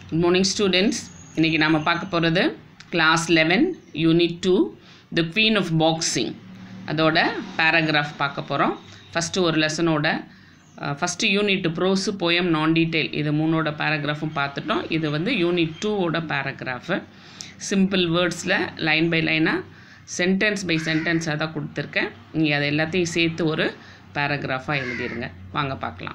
Good morning students இன்றைக்கி நாம் பார்க்க போகிறது class eleven unit two the queen of boxing அதோட பேராகிராஃப் பார்க்க போகிறோம் ஃபஸ்ட்டு ஒரு லெசனோட ஃபஸ்ட்டு யூனிட் ப்ரோஸு போயம் நான் டீட்டெயில் இது மூணோட பேராகிராஃபும் பார்த்துட்டோம் இது வந்து யூனிட் டூவோட பேராகிராஃபு சிம்பிள் வேர்ட்ஸில் லைன் பை லைனாக சென்டென்ஸ் பை சென்டென்ஸாக தான் கொடுத்துருக்கேன் நீங்கள் அதை எல்லாத்தையும் சேர்த்து ஒரு பேராகிராஃபாக எழுதிருங்க வாங்க பார்க்கலாம்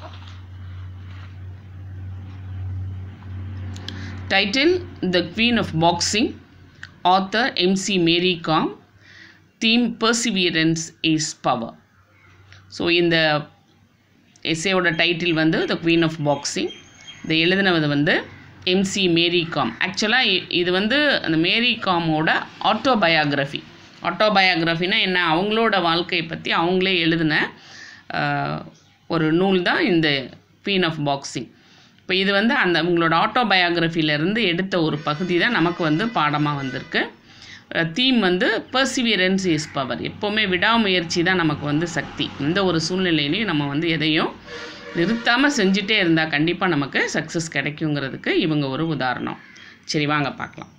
title the queen of boxing author MC Mary Kom theme perseverance is power so இந்த எஸ்ஏவோட டைட்டில் வந்து த குவீன் ஆஃப் பாக்ஸிங் இதை எழுதினது வந்து எம்சி மேரி காம் ஆக்சுவலாக இது வந்து அந்த மேரி காமோட ஆட்டோபயோகிராஃபி ஆட்டோபயோகிராஃபினா என்ன அவங்களோட வாழ்க்கையை பற்றி அவங்களே எழுதின ஆஹ், ஒரு நூல் தான் இந்த குவீன் ஆஃப் பாக்ஸிங் இப்போ இது வந்து அந்த உங்களோட ஆட்டோபயோகிராஃபிலேருந்து எடுத்த ஒரு பகுதி தான் நமக்கு வந்து பாடமாக வந்திருக்கு தீம் வந்து பர்சிவியரன்ஸ் இஸ் பவர் எப்போவுமே விடாமுயற்சி தான் நமக்கு வந்து சக்தி எந்த ஒரு சூழ்நிலையிலையும் நம்ம வந்து எதையும் நிறுத்தாமல் செஞ்சுட்டே இருந்தால் கண்டிப்பாக நமக்கு சக்ஸஸ் கிடைக்குங்கிறதுக்கு இவங்க ஒரு உதாரணம் சரி வாங்க பார்க்கலாம்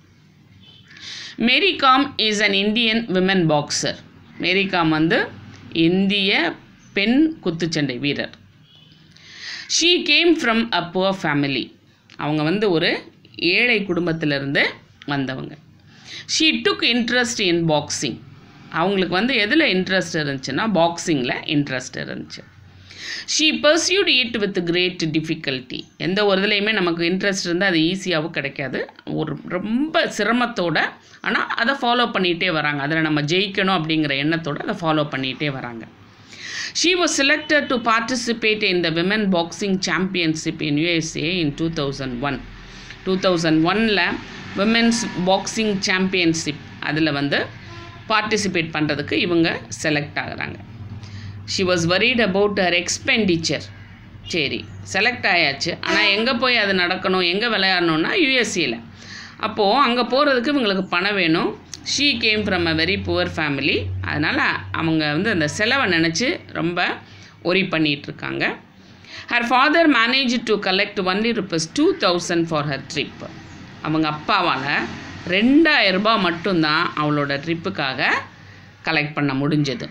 Mary Kom is an Indian women boxer Mary Kom வந்து இந்திய பெண் குத்துச்சண்டை வீரர் she came from a poor family அவங்க வந்து ஒரு ஏழை குடும்பத்திலிருந்து வந்தவங்க she took interest in boxing அவங்களுக்கு வந்து எதில் இன்ட்ரெஸ்ட் இருந்துச்சுன்னா பாக்ஸிங்கில் இன்ட்ரெஸ்ட் இருந்துச்சு she pursued it with great difficulty எந்த ஒரு இதுலேயுமே நமக்கு இன்ட்ரெஸ்ட் இருந்தால் அது ஈஸியாகவும் கிடைக்காது ஒரு ரொம்ப சிரமத்தோட ஆனால் அதை ஃபாலோ பண்ணிகிட்டே வராங்க அதில் நம்ம ஜெயிக்கணும் அப்படிங்கிற எண்ணத்தோட அதை ஃபாலோ பண்ணிகிட்டே வராங்க She was selected to participate in the Women Boxing Championship in USA in 2001. 2001ல விமென்ஸ் பாக்ஸிங் சாம்பியன்ஷிப் அதில் வந்து பார்ட்டிசிபேட் பண்ணுறதுக்கு இவங்க செலக்ட் ஆகுறாங்க she was worried about her expenditure சரி செலக்ட் ஆயாச்சு ஆனால் எங்கே போய் அது நடக்கணும் எங்கே விளையாடணும்னா யூஎஸ்சியில் அப்போது அங்கே போகிறதுக்கு இவங்களுக்கு பணம் வேணும் she came from a very poor family அதனால் அவங்க வந்து அந்த செலவை நினச்சி ரொம்ப ஒரி பண்ணிகிட்ருக்காங்க her father manage to collect only rupees two thousand for her trip அவங்க அப்பாவால் ரெண்டாயிரம் ரூபாய் மட்டும்தான் அவளோட ட்ரிப்புக்காக கலெக்ட் பண்ண முடிஞ்சது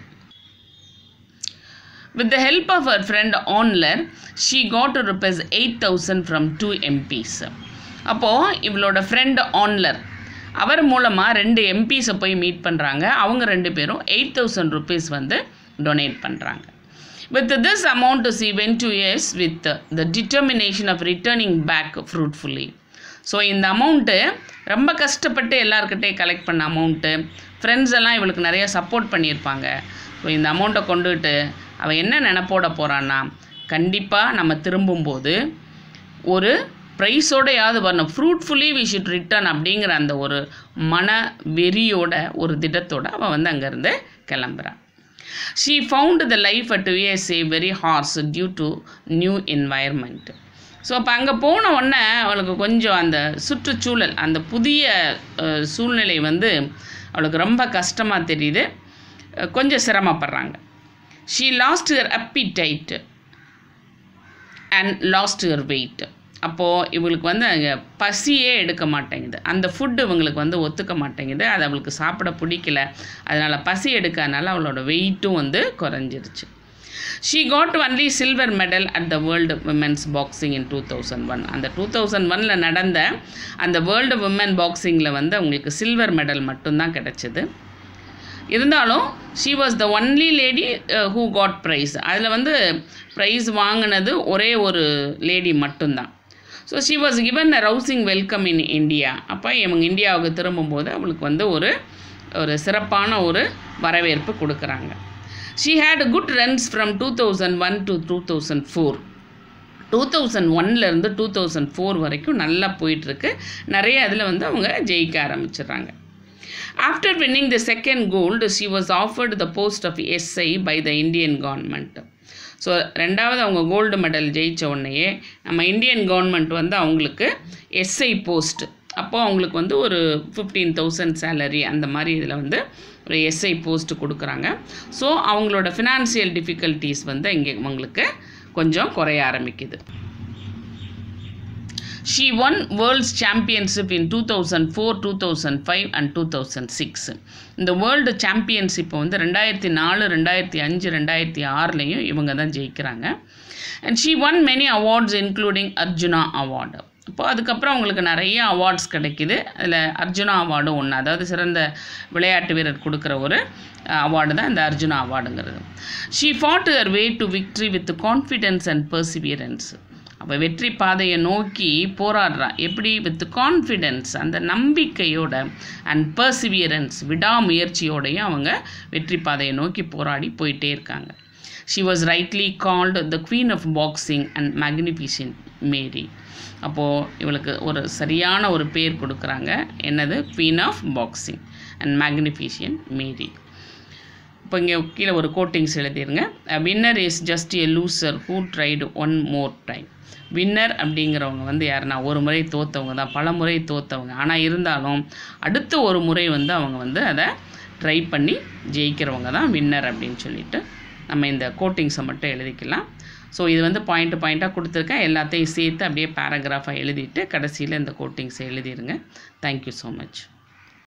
With the help of her friend Onler, she got rupees 8000 from two MPs. அப்போது இவளோட ஃப்ரெண்ட் ஆன்லர் அவர் மூலமாக ரெண்டு எம்பிஸை போய் மீட் பண்ணுறாங்க அவங்க ரெண்டு பேரும் எயிட் தௌசண்ட் ருபீஸ் வந்து டொனேட் பண்ணுறாங்க with this amount she went to years with the determination of returning back fruitfully so இந்த அமௌண்ட்டு ரொம்ப கஷ்டப்பட்டு எல்லாருக்கிட்டே கலெக்ட் பண்ண அமௌண்ட்டு ஃப்ரெண்ட்ஸ் எல்லாம் இவளுக்கு நிறைய சப்போர்ட் பண்ணியிருப்பாங்க ஸோ இந்த அமௌண்ட்டை கொண்டுட்டு அவள் என்ன நினப்போட போகிறான்னா கண்டிப்பாக நம்ம திரும்பும்போது ஒரு ப்ரைஸோடையாவது வரணும் ஃப்ரூட்ஃபுல்லி வி ஷுட் ரிட்டர்ன் அப்படிங்கிற அந்த ஒரு மன வெறியோட ஒரு திடத்தோட அவள் வந்து அங்கேருந்து கிளம்புறான் she found the life at USA very harsh due to new environment so அப்போ அங்கே போன உடனே அவளுக்கு கொஞ்சம் அந்த சுற்றுச்சூழல் அந்த புதிய அஹ், சூழ்நிலை வந்து அவளுக்கு ரொம்ப கஷ்டமாக தெரியுது அஹ், கொஞ்சம் சிரமப்படுறாங்க she lost her appetite and lost her weight அப்போது இவங்களுக்கு வந்து அங்கே பசியே எடுக்க மாட்டேங்குது அந்த ஃபுட்டு இவங்களுக்கு வந்து ஒத்துக்க மாட்டேங்குது அது அவளுக்கு சாப்பிட பிடிக்கல அதனால் பசி எடுக்காதனால அவளோட வெயிட்டும் வந்து குறைஞ்சிருச்சு she got only silver medal at the world women's boxing in two thousand one அந்த டூ தௌசண்ட் ஒனில் நடந்த அந்த வேர்ல்டு விமன் பாக்ஸிங்கில் வந்து அவங்களுக்கு சில்வர் மெடல் மட்டும்தான் கிடச்சிது இருந்தாலும் she was the only lady who got prize அதில் வந்து ப்ரைஸ் வாங்கினது ஒரே ஒரு லேடி மட்டும்தான் so she was given a rousing welcome in India அப்போ இவங்க இந்தியாவுக்கு திரும்பும்போது அவளுக்கு வந்து ஒரு ஒரு சிறப்பான ஒரு வரவேற்பு கொடுக்குறாங்க she had good runs from two thousand one to two thousand four two thousand ஒன்லேருந்து டூ தௌசண்ட் ஃபோர் வரைக்கும் நல்லா போயிட்டுருக்கு நிறைய அதில் வந்து அவங்க ஜெயிக்க ஆரம்பிச்சிடுறாங்க after winning the second gold she was offered the post of SI by the Indian government so ரெண்டாவது அவங்க கோல்டு மெடல் ஜெயித்த உடனேயே நம்ம இந்தியன் கவர்மெண்ட் வந்து அவங்களுக்கு எஸ்ஐ போஸ்ட் அப்போது அவங்களுக்கு வந்து ஒரு ஃபிஃப்டீன் தௌசண்ட் சேலரி அந்த மாதிரி இதில் வந்து ஒரு எஸ்ஐ போஸ்ட் கொடுக்குறாங்க ஸோ அவங்களோட ஃபினான்சியல் டிஃபிகல்ட்டிஸ் வந்து இங்கே அவங்களுக்கு கொஞ்சம் குறைய ஆரம்பிக்குது she won world's championship in two thousand four two thousand five and two thousand six இந்த வேர்ல்டு சாம்பியன்ஷிப்பை வந்து ரெண்டாயிரத்தி நாலு ரெண்டாயிரத்தி அஞ்சு ரெண்டாயிரத்தி ஆறுலேயும் இவங்க தான் ஜெயிக்கிறாங்க and she won many awards including Arjuna award இப்போ அதுக்கப்புறம் அவங்களுக்கு நிறைய அவார்ட்ஸ் கிடைக்குது அதில் அர்ஜுனா அவார்டும் ஒன்று அதாவது சிறந்த விளையாட்டு வீரர் கொடுக்குற ஒரு அவார்டு தான் இந்த அர்ஜுனா அவார்டுங்கிறது she fought her way to victory with confidence and perseverance அப்போ வெற்றி பாதையை நோக்கி போராடுறா எப்படி வித் கான்ஃபிடென்ஸ் அந்த நம்பிக்கையோட அண்ட் பர்சிவியரன்ஸ் விடாமுயற்சியோடையும் அவங்க வெற்றி பாதையை நோக்கி போராடி போயிட்டே இருக்காங்க she was rightly called the queen of boxing and magnificent Mary அப்போது இவளுக்கு ஒரு சரியான ஒரு பேர் கொடுக்குறாங்க என்னது queen of boxing and magnificent Mary இப்போ இங்கே கீழே ஒரு கோட்டிங்ஸ் எழுதிருங்க winner is just a loser who tried one more time winner அப்படிங்கிறவங்க வந்து யாருன்னா ஒரு முறை தோத்தவங்க தான் பல முறை தோத்தவங்க ஆனால் இருந்தாலும் அடுத்த ஒரு முறை வந்து அவங்க வந்து அதை ட்ரை பண்ணி ஜெயிக்கிறவங்க தான் வின்னர் அப்படின்னு சொல்லிட்டு நம்ம இந்த கோட்டிங்ஸை மட்டும் எழுதிக்கலாம் ஸோ இது வந்து பாயிண்ட் பாயிண்ட்டாக கொடுத்துருக்கேன் எல்லாத்தையும் சேர்த்து அப்படியே பேராகிராஃபாக எழுதிட்டு கடைசியில் இந்த கோட்டிங்ஸை எழுதிடுங்க தேங்க்யூ ஸோ மச்